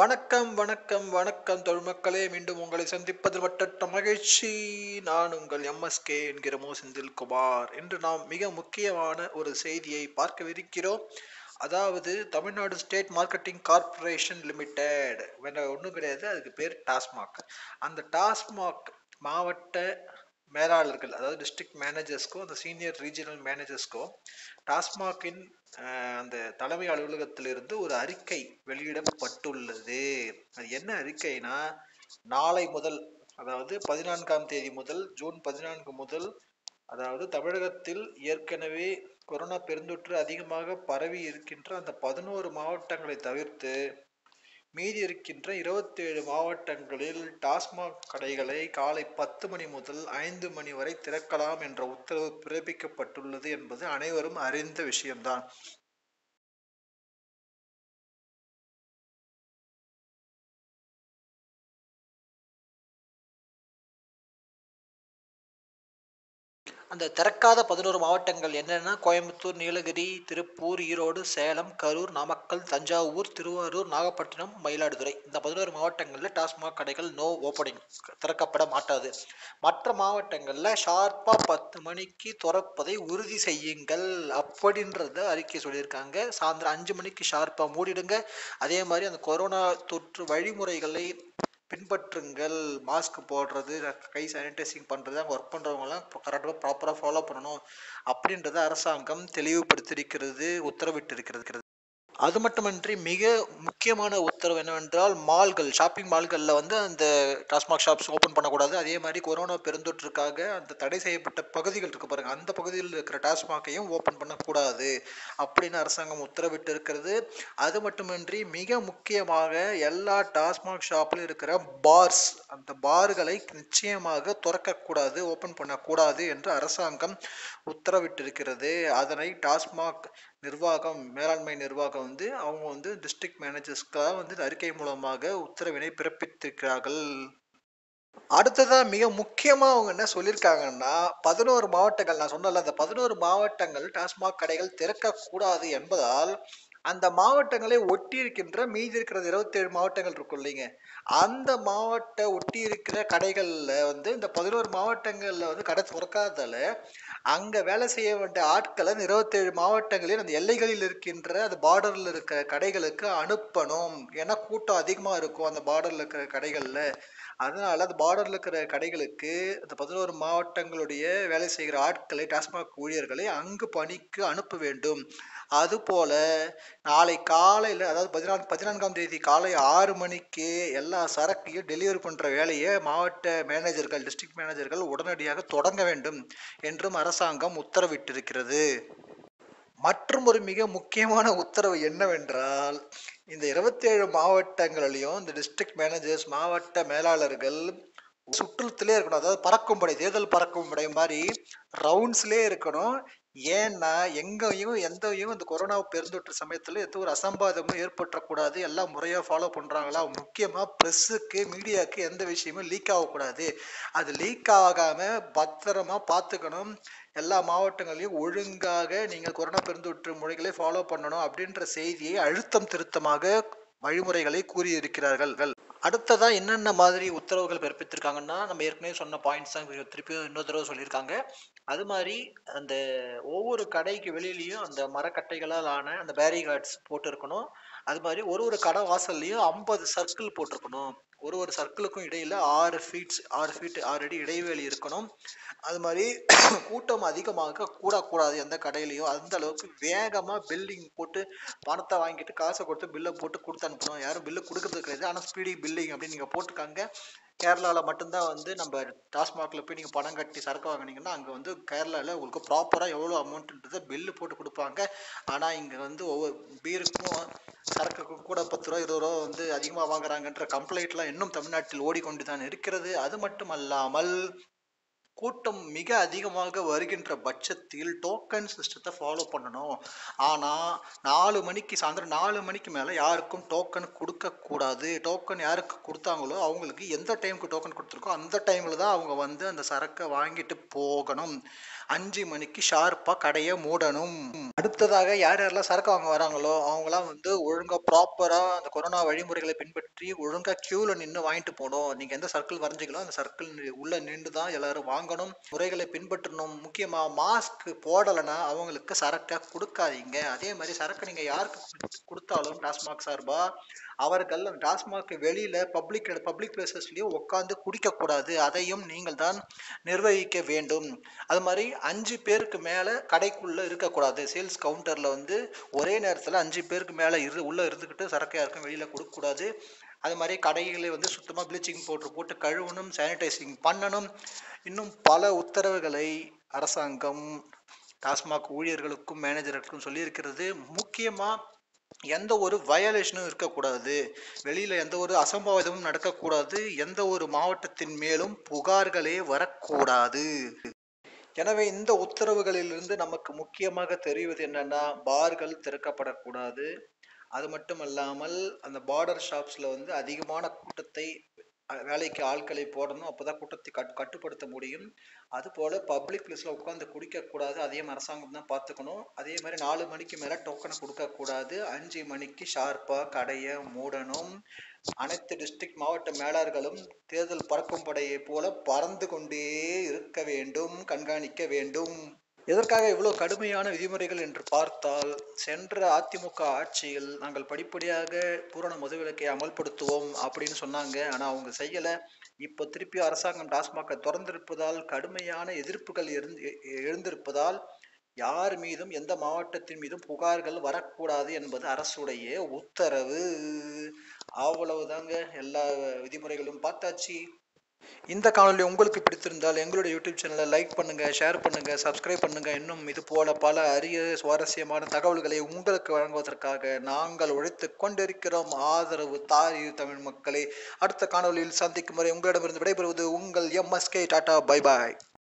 வணக்கம் வணக்கம் வணக்கம் தொழில்மக்களே மீண்டும் உங்களை சந்திப்பதில் மட்டற்ற மகிழ்ச்சி நான் உங்கள் எம்எஸ்கே என்கிற மோ செந்தில் குமார் இன்று நாம் மிக முக்கியமான ஒரு செய்தியை பார்க்கவிருக்கிறோம் அதாவது Tamil Nadu state marketing corporation limited வேற ஒன்றும் கிடையாது அதுக்கு பேர் டாஸ்மாக் அந்த டாஸ்மாக் மாவட்ட மேலாளர்கள் அதாவது டிஸ்ட்ரிக்ட் மேனேஜர்ஸ்க்கும் அந்த சீனியர் ரீஜனல் மேனேஜர்ஸ்க்கும் டாஸ்மாகின் அஹ், அந்த தலைமை அலுவலகத்திலிருந்து ஒரு அறிக்கை வெளியிடப்பட்டுள்ளது அது என்ன அறிக்கைனா நாளை முதல் அதாவது பதினான்காம் தேதி முதல் ஜூன் பதினான்கு முதல் அதாவது தமிழகத்தில் ஏற்கனவே கொரோனா பெருந்தொற்று அதிகமாக பரவி இருக்கின்ற அந்த பதினோரு மாவட்டங்களை தவிர்த்து மீதி இருக்கின்ற இருபத்தேழு மாவட்டங்களில் டாஸ்மாக் கடைகளை காலை பத்து மணி முதல் ஐந்து மணி வரை திறக்கலாம் என்ற உத்தரவு பிறப்பிக்கப்பட்டுள்ளது என்பது அனைவரும் அறிந்த விஷயம்தான் அந்த திறக்காத பதினோரு மாவட்டங்கள் என்னென்னா கோயம்புத்தூர் நீலகிரி திருப்பூர் ஈரோடு சேலம் கரூர் நாமக்கல் தஞ்சாவூர் திருவாரூர் நாகப்பட்டினம் மயிலாடுதுறை இந்த பதினோரு மாவட்டங்களில் டாஸ்மாக் கடைகள் நோ ஓப்பனிங் திறக்கப்பட மாட்டாது மற்ற மாவட்டங்களில் ஷார்ப்பாக பத்து மணிக்கு திறப்பதை உறுதி செய்யுங்கள் அப்படின்றத அறிக்கை சொல்லியிருக்காங்க சாயந்தரம் அஞ்சு மணிக்கு ஷார்ப்பாக மூடிடுங்க அதே மாதிரி அந்த கொரோனா தொற்று வழிமுறைகளை பின்பற்றுங்கள் மாஸ்க் போடுறது கை சானிடைசிங் பண்ணுறது அங்கே ஒர்க் பண்ணுறவங்களாம் கரெக்டாக ப்ராப்பராக ஃபாலோ பண்ணணும் அப்படின்றத அரசாங்கம் தெளிவுபடுத்தியிருக்கிறது உத்தரவிட்டிருக்கிறது அது மட்டுமன்றி மிக முக்கியமான உத்தரவு என்னவென்றால் மால்கள் ஷாப்பிங் மால்களில் வந்து அந்த டாஸ்மாக் ஷாப்ஸ் ஓப்பன் பண்ணக்கூடாது அதே மாதிரி கொரோனா பெருந்தொற்றுக்காக அந்த தடை செய்யப்பட்ட பகுதிகள் இருக்கு பாருங்க அந்த பகுதியில் இருக்கிற டாஸ்மாக்கையும் ஓப்பன் பண்ணக்கூடாது அப்படின்னு அரசாங்கம் உத்தரவிட்டு இருக்கிறது அது மட்டுமின்றி மிக முக்கியமாக எல்லா டாஸ்மாக் ஷாப்பில் இருக்கிற பார்ஸ் அந்த பார்களை நிச்சயமாக திறக்கக்கூடாது ஓப்பன் பண்ணக்கூடாது என்று அரசாங்கம் உத்தரவிட்டிருக்கிறது அதனை டாஸ்மாக் நிர்வாகம் மேலாண்மை நிர்வாகம் வந்து அவங்க வந்து டிஸ்ட்ரிக்ட் மேனேஜர்ஸ்க்காக வந்து இந்த அறிக்கை மூலமாக உத்தரவினை பிறப்பித்திருக்கிறார்கள் அடுத்ததா மிக முக்கியமா அவங்க என்ன சொல்லியிருக்காங்கன்னா பதினோரு மாவட்டங்கள் நான் சொன்னல அந்த பதினோரு மாவட்டங்கள் டாஸ்மாக் கடைகள் திறக்கக்கூடாது என்பதால் அந்த மாவட்டங்களை ஒட்டி இருக்கின்ற மீதி இருக்கிறது இருபத்தேழு மாவட்டங்கள் இருக்கும் இல்லைங்க அந்த மாவட்ட ஒட்டி இருக்கிற கடைகள்ல வந்து இந்த பதினோரு மாவட்டங்கள்ல வந்து கடை திறக்காததால அங்க வேலை செய்ய வேண்டிய ஆட்களை அந்த இருபத்தேழு மாவட்டங்களில் அந்த எல்லைகளில் இருக்கின்ற அந்த பார்டர்ல இருக்கிற கடைகளுக்கு அனுப்பணும் ஏன்னா கூட்டம் அதிகமா இருக்கும் அந்த பார்டர்ல இருக்கிற கடைகள்ல அதனால அந்த பார்டர்ல இருக்கிற கடைகளுக்கு அந்த பதினோரு மாவட்டங்களுடைய வேலை செய்கிற ஆட்களை டாஸ்மாக் ஊழியர்களை அங்கு பணிக்கு அனுப்ப வேண்டும் அதுபோல நாளை காலையில் அதாவது பதினான்கு பதினான்காம் தேதி காலை ஆறு மணிக்கு எல்லா சரக்கையும் டெலிவரி பண்ணுற வேலையை மாவட்ட மேனேஜர்கள் டிஸ்ட்ரிக்ட் மேனேஜர்கள் உடனடியாக தொடங்க வேண்டும் என்றும் அரசாங்கம் உத்தரவிட்டிருக்கிறது மற்றும் ஒரு மிக முக்கியமான உத்தரவு என்னவென்றால் இந்த இருபத்தேழு மாவட்டங்களிலையும் இந்த டிஸ்ட்ரிக்ட் மேனேஜர்ஸ் மாவட்ட மேலாளர்கள் சுற்றுலத்திலே இருக்கணும் அதாவது பறக்கும் படை தேர்தல் பறக்கும் படை மாதிரி ரவுண்ட்ஸ்லேயே இருக்கணும் ஏன்னா எங்கேயும் எந்தையும் இந்த கொரோனா பெருந்தொற்று சமயத்தில் எந்த ஒரு அசம்பாதமும் ஏற்பட்டுறக்கூடாது எல்லாம் முறையாக ஃபாலோ பண்ணுறாங்களா முக்கியமாக ப்ரெஸ்ஸுக்கு மீடியாவுக்கு எந்த விஷயமும் லீக் ஆகக்கூடாது அது லீக் ஆகாமல் பத்திரமா பார்த்துக்கணும் எல்லா மாவட்டங்களையும் ஒழுங்காக நீங்கள் கொரோனா பெருந்தொற்று முறைகளை ஃபாலோ பண்ணணும் அப்படின்ற செய்தியை அழுத்தம் திருத்தமாக வழிமுறைகளை கூறியிருக்கிறார்கள் அடுத்ததா என்னென்ன மாதிரி உத்தரவுகள் பிறப்பித்திருக்காங்கன்னா நம்ம ஏற்கனவே சொன்ன பாயிண்ட்ஸ் தான் திருப்பி இன்னொரு தடவை சொல்லியிருக்காங்க அது மாதிரி அந்த ஒவ்வொரு கடைக்கு வெளியிலயும் அந்த மரக்கட்டைகளால் ஆன அந்த பேரிகார்ட்ஸ் போட்டு இருக்கணும் அது மாதிரி ஒரு ஒரு கடை வாசல்லையும் ஐம்பது சர்க்கிள் போட்டிருக்கணும் ஒரு ஒரு சர்க்கிளுக்கும் இடையில ஆறு ஃபீட்ஸ் ஆறு ஃபீட் ஆறு அடி இடைவெளி இருக்கணும் அது மாதிரி கூட்டம் அதிகமாக கூடக்கூடாது எந்த கடையிலையும் அந்த அளவுக்கு வேகமா பில்டிங் போட்டு பணத்தை வாங்கிட்டு காசை கொடுத்து பில்லை போட்டு கொடுத்து அனுப்பணும் யாரும் பில்லு கொடுக்கறது கிடையாது ஆனால் ஸ்பீடி பில்லிங் அப்படின்னு நீங்கள் போட்டுக்காங்க கேரளாவில் மட்டும்தான் வந்து நம்ம டாஸ்மாகில் போய் நீங்கள் பணம் கட்டி சரக்கு வாங்குனீங்கன்னா அங்கே வந்து கேரளாவில் உங்களுக்கு ப்ராப்பராக எவ்வளோ அமௌண்ட்டுன்றதை பில்லு போட்டு கொடுப்பாங்க ஆனால் இங்கே வந்து ஒவ்வொரு பீருக்கும் சரக்குக்கும் கூட பத்து ரூபா இருபது ரூபா வந்து அதிகமாக வாங்குறாங்கன்ற கம்ப்ளைண்ட்லாம் இன்னும் தமிழ்நாட்டில் ஓடிக்கொண்டு தான் இருக்கிறது அது மட்டுமல்லாமல் கூட்டம் மிக அதிகமாக வருகின்ற பட்சத்தில் டோக்கன் சிஸ்டத்தை ஃபாலோ பண்ணணும் ஆனால் நாலு மணிக்கு சாயந்தரம் நாலு மணிக்கு மேலே யாருக்கும் டோக்கன் கொடுக்கக்கூடாது டோக்கன் யாருக்கு கொடுத்தாங்களோ அவங்களுக்கு எந்த டைமுக்கு டோக்கன் கொடுத்துருக்கோ அந்த டைமில் தான் அவங்க வந்து அந்த சரக்கை வாங்கிட்டு போகணும் அஞ்சு மணிக்கு ஷார்ப்பாக கடையை மூடணும் அடுத்ததாக யார் யாரெல்லாம் சரக்கு வாங்க வராங்களோ அவங்களாம் வந்து ஒழுங்காக ப்ராப்பராக அந்த கொரோனா வழிமுறைகளை பின்பற்றி ஒழுங்காக க்யூவில் நின்று வாங்கிட்டு போகணும் நீங்கள் எந்த சர்க்கிள் வரைஞ்சிங்களோ அந்த சர்க்கிள் உள்ளே நின்று தான் எல்லாரும் வாங்கணும் முறைகளை பின்பற்றணும் முக்கியமாக மாஸ்க் போடலைன்னா அவங்களுக்கு சரக்கை கொடுக்காதீங்க அதே மாதிரி சரக்கு நீங்கள் யாருக்கு குடு- கொடுத்தாலும் டாஸ்மாக் சார்பாக அவர்கள் அந்த டாஸ்மாக் வெளியில் பப்ளிக் பப்ளிக் பிளேசஸ்லேயும் உட்காந்து குடிக்கக்கூடாது அதையும் நீங்கள் தான் நிர்வகிக்க வேண்டும் அது மாதிரி அஞ்சு பேருக்கு மேலே கடைக்குள்ளே இருக்கக்கூடாது சேல்ஸ் கவுண்டரில் வந்து ஒரே நேரத்தில் அஞ்சு பேருக்கு மேலே இரு உள்ளே இருந்துக்கிட்டு சரக்கு யாருக்கும் வெளியில் கொடுக்கக்கூடாது அது மாதிரி கடைகளை வந்து சுத்தமாக ப்ளீச்சிங் பவுடர் போட்டு கழுவணும் சானிடைசிங் பண்ணணும் இன்னும் பல உத்தரவுகளை அரசாங்கம் டாஸ்மாக் ஊழியர்களுக்கும் மேனேஜர்களுக்கும் சொல்லியிருக்கிறது முக்கியமாக எந்த ஒரு வயலேஷனும் இருக்கக்கூடாது வெளியில் எந்த ஒரு அசம்பாவிதமும் நடக்கக்கூடாது எந்த ஒரு மாவட்டத்தின் மேலும் புகார்களே வரக்கூடாது எனவே இந்த உத்தரவுகளிலிருந்து நமக்கு முக்கியமாக தெரிவது என்னன்னா பார்கள் திறக்கப்படக்கூடாது அது மட்டும் அல்லாமல் அந்த பார்டர் ஷாப்ஸில் வந்து அதிகமான கூட்டத்தை அஹ், வேலைக்கு ஆட்களை போடணும் அப்போதான் கூட்டத்தை கட் கட்டுப்படுத்த முடியும் அதுபோல் பப்ளிக் பிளேஸில் உட்காந்து குடிக்கக்கூடாது அதையும் அரசாங்கம் தான் பார்த்துக்கணும் அதே மாதிரி நாலு மணிக்கு மேலே டோக்கனை கொடுக்கக்கூடாது அஞ்சு மணிக்கு ஷார்ப்பாக கடையை மூடணும் அனைத்து டிஸ்ட்ரிக்ட் மாவட்ட மேலாளர்களும் தேர்தல் பறக்கும் படையை போல பறந்து கொண்டே இருக்க வேண்டும் கண்காணிக்க வேண்டும் எதற்காக இவ்வளோ கடுமையான விதிமுறைகள் என்று பார்த்தால் சென்ற அதிமுக ஆட்சியில் நாங்கள் படிப்படியாக பூரண மதுவிலக்கை அமல்படுத்துவோம் அப்படின்னு சொன்னாங்க ஆனால் அவங்க செய்யலை இப்போ திருப்பி அரசாங்கம் டாஸ்மாகை திறந்திருப்பதால் கடுமையான எதிர்ப்புகள் எழுந்து எ- எழுந்திருப்பதால் யார் மீதும் எந்த மாவட்டத்தின் மீதும் புகார்கள் வரக்கூடாது என்பது அரசுடைய உத்தரவு அவ்வளவுதாங்க எல்லா விதிமுறைகளும் பார்த்தாச்சு இந்த காணொளி உங்களுக்கு பிடித்திருந்தால் எங்களுடைய யூடியூப் சேனலை லைக் பண்ணுங்க ஷேர் பண்ணுங்க சப்ஸ்கிரைப் பண்ணுங்க இன்னும் இது போல பல அரிய சுவாரஸ்யமான தகவல்களை உங்களுக்கு வழங்குவதற்காக நாங்கள் உழைத்துக் கொண்டிருக்கிறோம் ஆதரவு தாரி தமிழ் மக்களை அடுத்த காணொளியில் சந்திக்கும் வரை உங்களிடமிருந்து விடைபெறுவது உங்கள் எம்எஸ்கே டாடா பை பாய்